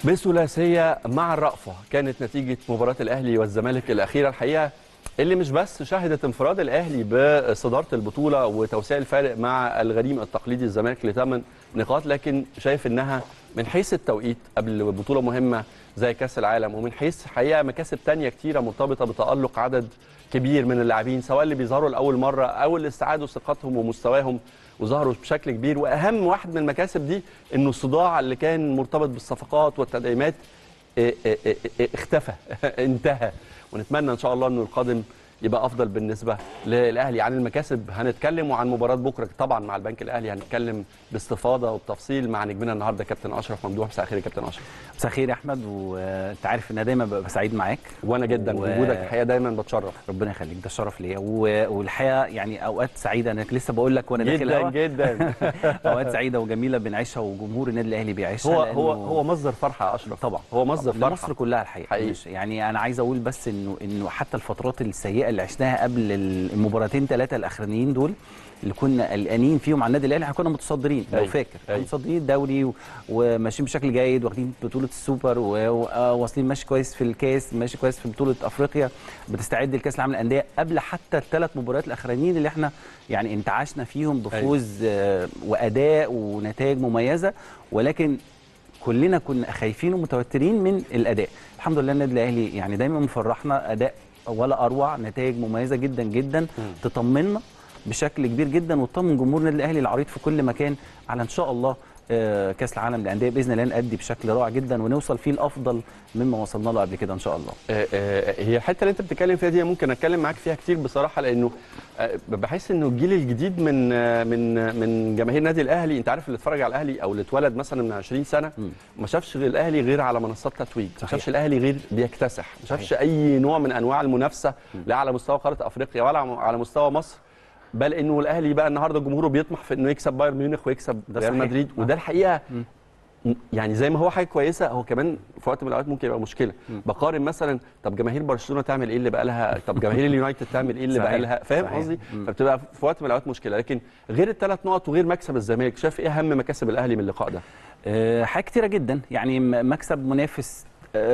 بثلاثيه مع الرأفة كانت نتيجه مباراه الاهلي والزمالك الاخيره الحقيقه اللي مش بس شهدت انفراد الاهلي بصداره البطوله وتوسيع الفارق مع الغريم التقليدي الزمالك لثمان نقاط لكن شايف انها من حيث التوقيت قبل بطوله مهمه زي كاس العالم ومن حيث حقيقه مكاسب تانية كتيره مرتبطه بتالق عدد كبير من اللاعبين سواء اللي بيظهروا لاول مره او اللي استعادوا ثقتهم ومستواهم وظهروا بشكل كبير واهم واحد من المكاسب دي انه الصداع اللي كان مرتبط بالصفقات والتدعيمات اه اه اه اختفى انتهى ونتمنى ان شاء الله انه القادم يبقى افضل بالنسبه للاهلي عن المكاسب هنتكلم وعن مباراه بكره طبعا مع البنك الاهلي هنتكلم باستفاضه وبتفصيل مع نجمنا النهارده كابتن اشرف ممدوح مساء الخير يا كابتن اشرف مساء الخير يا احمد وانت عارف ان انا دايما ببقى سعيد معاك وانا جدا و- وجودك الحقيقه دايما بتشرف ربنا يخليك ده شرف ليا و- والحقيقه يعني اوقات سعيده انا لسه بقول لك وانا داخل جدا الهوا جدا اوقات سعيده وجميله بنعيشها وجمهور النادي الاهلي بيعيشها هو لأنه- هو هو مصدر فرحه يا اشرف طبعا هو مصدر فرحه لمصر كلها الحقيقه حقيقي. مش يعني انا عايز اقول بس انه انه حتى الفترات السيئه اللي عشناها قبل المباراتين ثلاثه الاخرانيين دول اللي كنا قلقانين فيهم على النادي الاهلي احنا كنا متصدرين لو أيوة. فاكر أيوة. متصدرين الدوري و- وماشيين بشكل جيد واخدين بطوله السوبر وواصلين ماشي كويس في الكاس ماشي كويس في بطوله افريقيا بتستعد لكاس العالم للانديه قبل حتى الثلاث مباريات الاخرانيين اللي احنا يعني انتعشنا فيهم بفوز آه، واداء ونتائج مميزه ولكن كلنا كنا خايفين ومتوترين من الاداء الحمد لله النادي الاهلي يعني دايما مفرحنا اداء ولا اروع نتائج مميزه جدا جدا تطمنا بشكل كبير جدا وتطمن جمهور النادي الاهلي العريض في كل مكان على ان شاء الله آه، كاس العالم للانديه باذن الله نأدي بشكل رائع جدا ونوصل فيه الافضل مما وصلنا له قبل كده ان شاء الله آه، آه، هي الحته اللي انت بتتكلم فيها دي ممكن اتكلم معاك فيها كتير بصراحه لانه آه، بحس انه الجيل الجديد من آه، من آه، من جماهير النادي الاهلي انت عارف اللي اتفرج على الاهلي او اللي اتولد مثلا من 20 سنه مم. ما شافش غير الاهلي غير على منصات تتويج ما صحيح. شافش الاهلي غير بيكتسح ما شافش اي نوع من انواع المنافسه لا على مستوى قاره افريقيا ولا على مستوى مصر بل انه الاهلي بقى النهارده جمهوره بيطمح في انه يكسب بايرن ميونخ ويكسب ده ريال صحيح. مدريد آه. وده الحقيقه مم. يعني زي ما هو حاجه كويسه هو كمان في وقت من الاوقات ممكن يبقى مشكله بقارن مثلا طب جماهير برشلونه تعمل ايه اللي بقى لها طب جماهير اليونايتد تعمل ايه اللي صحيح. بقى لها فاهم صحيح. قصدي مم. فبتبقى في وقت من الاوقات مشكله لكن غير الثلاث نقط وغير مكسب الزمالك شايف ايه اهم مكاسب الاهلي من اللقاء ده آه، حاجات كتيره جدا يعني م- مكسب منافس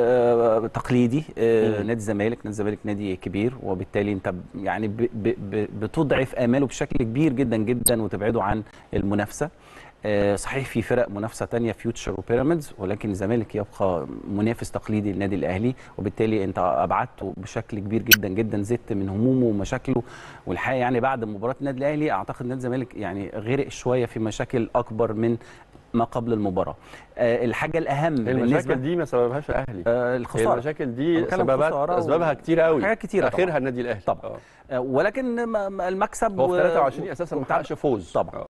آه، تقليدي آه، مم. نادي الزمالك نادي الزمالك نادي كبير وبالتالي انت ب- يعني ب- ب- ب- بتضعف اماله بشكل كبير جدا جدا وتبعده عن المنافسه آه، صحيح في فرق منافسه تانية فيوتشر وبيراميدز ولكن الزمالك يبقى منافس تقليدي للنادي الاهلي وبالتالي انت ابعدته بشكل كبير جدا جدا زدت من همومه ومشاكله والحقيقه يعني بعد مباراه النادي الاهلي اعتقد نادي الزمالك يعني غرق شويه في مشاكل اكبر من ما قبل المباراه آه، الحاجه الاهم بالنسبه المشاكل دي ما سببهاش الاهلي آه، هي الخساره المشاكل دي بتكلم سببات خسارة و- اسبابها كتير قوي حاجات كتيرة طبعاً. اخرها النادي الاهلي طبعاً. آه. آه، ولكن ما- ما المكسب هو في و- 23 اساسا ما وبتاع- حققش فوز طبعا آه.